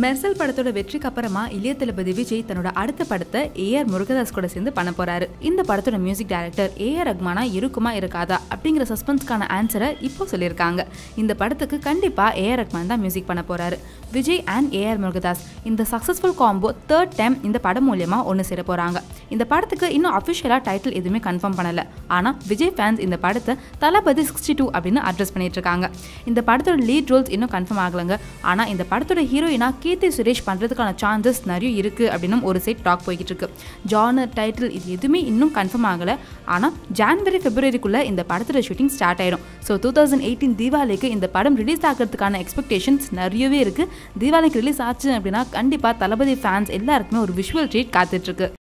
மெர்சல் படத்தோட வெற்றிக்கு அப்புறமா இளைய தளபதி விஜய் தன்னோட அடுத்த படத்தை ஏஆர் முருகதாஸ் கூட சேர்ந்து பண்ண போறாரு இந்த படத்தோட மியூசிக் டைரக்டர் ஏஆர் ரஹ்மானா இருக்குமா இருக்காதா அப்படிங்கிற சஸ்பென்ஸ்க்கான ஆன்சரை இப்போ சொல்லியிருக்காங்க இந்த படத்துக்கு கண்டிப்பா ஏஆர் ரஹ்மான் தான் மியூசிக் பண்ண போறாரு விஜய் அண்ட் ஏஆர் முருகதாஸ் இந்த சக்சஸ்ஃபுல் காம்போ தேர்ட் டைம் இந்த படம் மூலியமா ஒன்று சேர போறாங்க இந்த படத்துக்கு இன்னும் அஃபிஷியலா டைட்டில் எதுவுமே கன்ஃபார்ம் பண்ணல ஆனா விஜய் ஃபேன்ஸ் இந்த படத்தை தளபதி சிக்ஸ்டி டூ அப்படின்னு அட்ரஸ் பண்ணிட்டு இருக்காங்க இந்த படத்தோட லீட் ரோல்ஸ் இன்னும் கன்ஃபார்ம் ஆகலங்க ஆனா இந்த படத்தோட ஹீரோயினா கீர்த்தி சுரேஷ் பண்றதுக்கான சான்சஸ் நிறைய இருக்கு அப்படின்னு ஒரு சைட் டாக் போய்கிட்டு இருக்கு ஜானர் டைட்டில் இது எதுவுமே இன்னும் கன்ஃபார்ம் ஆகல ஆனா ஜான்வரி பிப்ரவரிக்குள்ள இந்த படத்தோட ஷூட்டிங் ஸ்டார்ட் ஆயிடும் ஸோ டூ தௌசண்ட் எயிட்டீன் தீபாவளிக்கு இந்த படம் ரிலீஸ் ஆகிறதுக்கான எக்ஸ்பெக்டேஷன்ஸ் நிறையவே இருக்கு தீபாவளிக்கு ரிலீஸ் ஆச்சு அப்படின்னா கண்டிப்பா தளபதி ஃபேன்ஸ் எல்லாருக்குமே ஒரு விஷுவல் ட்ரீட் காத்துட்டு இருக்கு